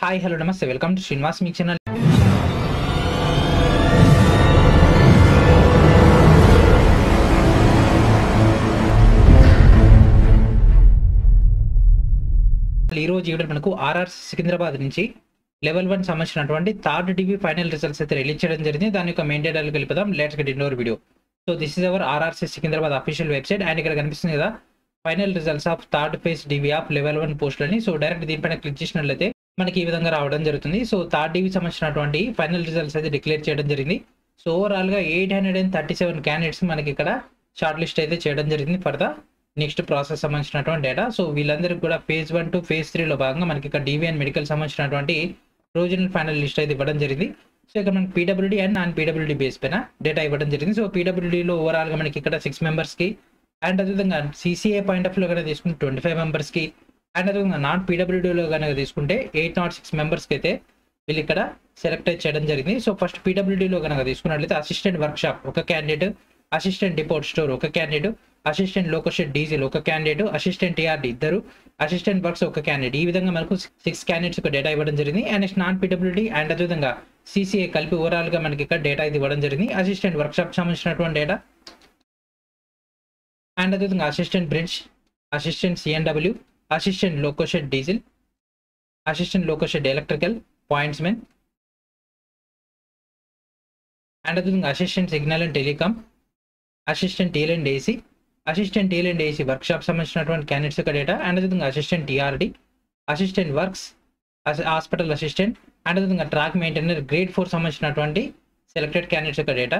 hi hello namaste welcome to Srinivas మీ channel ఈ రోజు ఈవిడ మనకు ఆర్ఆర్ సికింద్రాబాద్ నుంచి లెవెల్ వన్ సంబంధించినటువంటి థర్డ్ డివి ఫైనల్ రిజల్ట్స్ అయితే రిలీజ్ చేయడం జరిగింది దాని యొక్క మెయిన్ డేటాలు కలిపిదాం let's get in video so this is our RRC Secunderabad official website and ఇక్కడ కనిపిస్తుంది కదా final results of third phase DV of level one పోస్టులని సో డైరెక్ట్ దీనిపైన క్లిక్ చేసినట్లయితే మనకి ఈ విధంగా రావడం జరుగుతుంది సో థర్డ్ డివి సంబంధించినటువంటి ఫైనల్ రిజల్ట్స్ అయితే డిక్లేర్ చేయడం జరిగింది సో ఓవరాల్ గా eight hundred and thirty seven candidates మనకి ఇక్కడ షార్ట్ లిస్ట్ అయితే చేయడం జరిగింది ఫర్ ద నెక్స్ట్ ప్రాసెస్ సంబంధించినటువంటి డేటా సో వీళ్ళందరికీ కూడా ఫేజ్ వన్ టు ఫేజ్ త్రీలో భాగంగా మనకి ఇక్కడ డివిఎన్ మెడికల్ సంబంధించినటువంటి ప్రొవిజనల్ ఫైనల్ లిస్ట్ అయితే ఇవ్వడం జరిగింది సో ఇక్కడ మనకి PWD and non PWD base పైన డేటా ఇవ్వడం జరిగింది సో పీడబ్ల్యూడీలో ఓవరాల్గా మనకి ఇక్కడ సిక్స్ మెంబర్స్కి అండ్ అదేవిధంగా సీసీఏ పాయింట్ ఆఫ్ లో కనుక తీసుకుంటే ట్వంటీ ఫైవ్ మెంబర్స్కి అండ్ అదేవిధంగా నాన్ పీడబ్ల్యూడీలో కనుక తీసుకుంటే ఎయిట్ నాట్ సిక్స్ మెంబర్స్కి అయితే వీళ్ళు ఇక్కడ సెలెక్ట్ చేయడం జరిగింది సో ఫస్ట్ పీడబ్ల్యూడీలో కనుక తీసుకున్నట్లయితే అసిస్టెంట్ వర్క్షాప్ ఒక క్యాండిడేట్ అసిస్టెంట్ డిపోర్ట్ స్టోర్ ఒక క్యాండిడేట్ అసిస్టెంట్ లోకోషెట్ డీజిల్ ఒక క్యాండిడేట్ అసిస్టెంట్ టీఆర్డి ఇద్దరు అసిస్టెంట్ వర్క్స్ ఒక క్యాండిడేట్ ఈ విధంగా మనకు సిక్స్ క్యాండిడేట్స్ ఒక డేటా ఇవ్వడం జరిగింది and next non PWD and అదేవిధంగా సీసీఏ కలిపి ఓవరాల్ గా మనకి ఇక్కడ డేటా ఇది ఇవ్వడం జరిగింది అసిస్టెంట్ వర్క్షాప్ సంబంధించినటువంటి డేటా అండ్ అదేవిధంగా assistant bridge assistant CNW assistant loco shed diesel assistant loco shed electrical pointsmen and అదేవిధంగా assistant signal and telecom assistant TL and AC assistant TL and AC workshop సంబంధించినటువంటి candidates యొక్క data and అదేవిధంగా assistant TRD assistant works hospital assistant and అదేవిధంగా track maintainer grade four సంబంధించినటువంటి selected candidates యొక్క data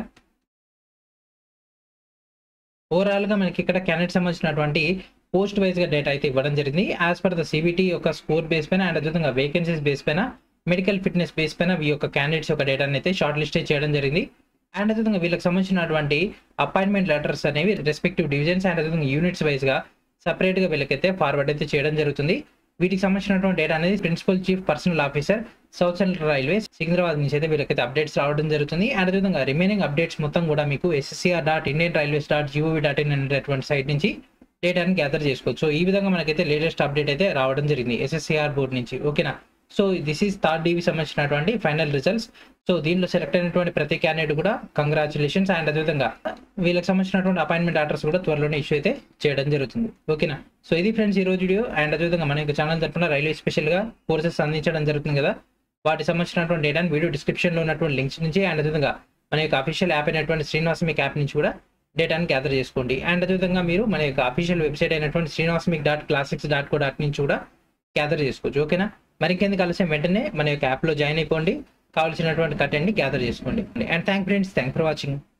ఓవరాల్గా మనకి ఇక్కడ క్యాండిడేట్ సంబంధించినటువంటి పోస్ట్ వైజ్గా డేటా అయితే ఇవ్వడం జరిగింది యాజ్ పర్ ద సిబిటీ యొక్క స్కోర్ బేస్ పైన అండ్ అదేవిధంగా వేకెన్సీస్ బేస్ పైన మెడికల్ ఫిట్నెస్ బేస్ పైన ఈ యొక్క క్యాండిడేట్స్ యొక్క డేటాని అయితే షార్ట్ లిస్ట్ చేయడం జరిగింది అండ్ అదేవిధంగా వీళ్ళకి సంబంధించినటువంటి అపాయింట్మెంట్ లెటర్స్ అనేవి రెస్పెక్టివ్ డివిజన్స్ అండ్ అదేవిధంగా యూనిట్స్ వైజ్గా సపరేట్గా వీళ్ళకైతే ఫార్వర్డ్ అయితే చేయడం జరుగుతుంది వీటికి సంబంధించినటువంటి డేటా అనేది principal chief personnel officer south central railway Secunderabad నుంచి అయితే వీళ్ళకైతే అప్డేట్స్ రావడం జరుగుతుంది అండ్ అదేవిధంగా రిమైనింగ్ అప్డేట్స్ మొత్తం కూడా మీకు SCR dot Indian railways dot gov dot in అనేటువంటి సైట్ నుంచి డేటాని గ్యాదర్ చేసుకోవచ్చు సో ఈ విధంగా మనకైతే లేటెస్ట్ అప్డేట్ అయితే రావడం జరిగింది ఎస్ఎస్సీఆర్ బోర్డ్ నుంచి ఓకేనా so this is third DV సంబంధించినటువంటి ఫైనల్ రిజల్ట్స్ సో దీనిలో సెలెక్ట్ అయినటువంటి ప్రతి క్యాండిడేట్ కూడా కంగ్రాచులేషన్స్ అండ్ అదేవిధంగా వీళ్ళకి సంబంధించినటువంటి అపాయింట్మెంట్ ఆర్డర్స్ కూడా త్వరలోనే ఇష్యూ అయితే చేయడం జరుగుతుంది ఓకేనా సో ఇది ఫ్రెండ్స్ ఈ రోజు వీడియో అండ్ అదేవిధంగా మన యొక్క ఛానల్ తరఫున రైల్వే స్పెషల్గా కోర్సెస్ అందించడం జరుగుతుంది కదా వాటికి సంబంధించినటువంటి డేటాను వీడియో డిస్క్రిప్షన్లో ఉన్నటువంటి లింక్స్ నుంచి అండ్ అదేవిధంగా మన యొక్క అఫీషియల్ యాప్ అయినటువంటి శ్రీనివాసమిక్ యాప్ నుంచి కూడా డేటాని గ్యాదర్ చేసుకోండి అండ్ అదేవిధంగా మీరు మన యొక్క అఫీషియల్ వెబ్సైట్ అయినటువంటి శ్రీనివాసమిక్ dot classics dot co dot నుంచి కూడా గ్యాదర్ చేసుకోవచ్చు ఓకేనా మరికెందుకు కలిసి వెంటనే మన యొక్క యాప్లో జాయిన్ అయిపోండి కావాల్సినటువంటి కంటెంట్ని గ్యాదర్ చేసుకోండి and thank friends thank for watching